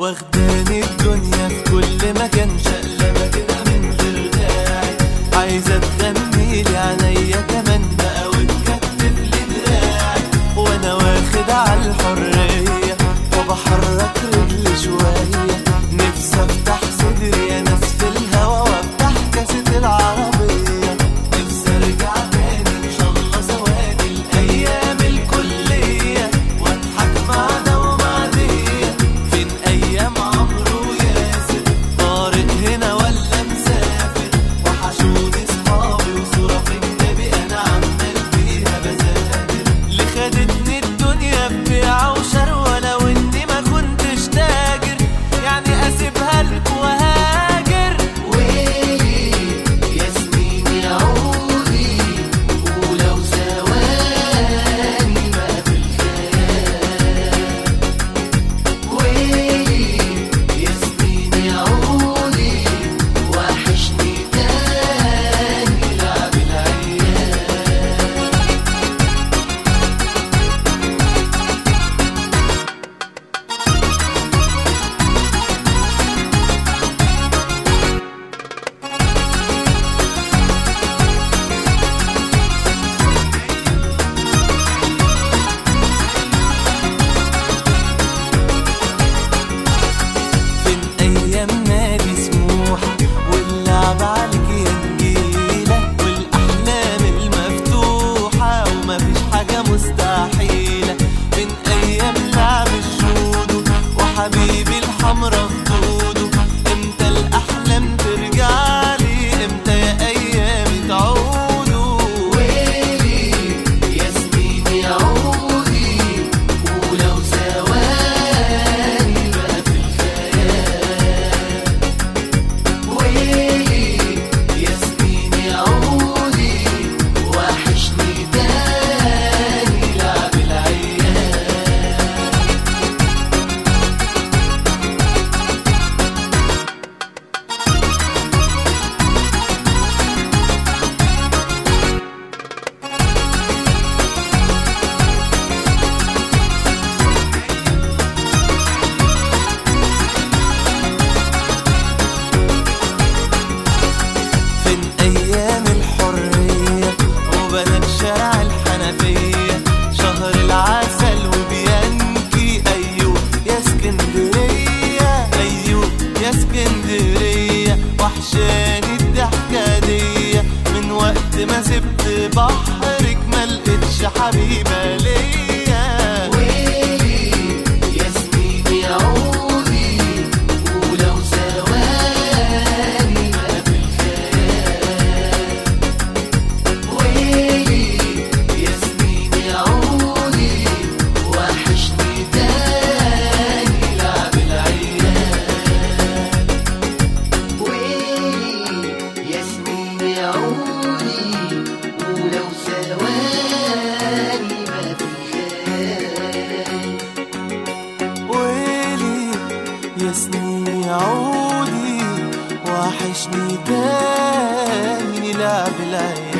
واخداني الدنيا في كل مكان شقلبة كده من غير داعي عايزة تغني لي عينيا كمان بقى وتكتف لي دراعي وانا واخد على الحرية وبحرك رجلي شوية نفسي افتح صدري يا ناس في الهوا وافتح كاسة العربية نفسي ارجع تاني ان شاء الله ثواني الايام الكلية واضحك مع ده ومع دي فين ايام عمرو وياسر طارق هنا ولا مسافر وحشوني صحابي وصورة في كتابي انا عمال فيها بذاكر اللي خدتني الدنيا ببيعة وشروة لو اني ما كنتش تاجر يعني اسيبها لك وهاجر ويلي يا سنين يا عودي ولو ثواني ما في الخيال ويلي يا سنين يا عودي وحشني تاني لعب العيال فين ايام نادي سموحه واللعب عليك يا نجيله والاحلام المفتوحه ومفيش حاجه مستحيله فين ايام لعب الجودو وحبيبي الحمرا خدوده امتى الاحلام ترجع لي امتى يا ايامي تعودوا ويلي يا سنين يا عودي ولو ثواني ما في الخيال ويلي يا سنين يا عودي وحشني تاني لعب العيال فين ايام الحريه وبنات شارع الحنفيه شهر العسل وبيانكي ايوه يا اسكندريه ايوه يا اسكندريه وحشاني الضحكه دي من وقت ما سبت بحرك ما لقيتش حبيبه ليا ويلي يا سنين يا عودي ولو ثواني ما في الخيال ويلي يا سنين يا عودي وحشني تاني لعب العيال ويلي يا سنين يا عودي ولو ثواني ما في الخيال ويلي يا سنين عودي وحشني تاني لعب العيال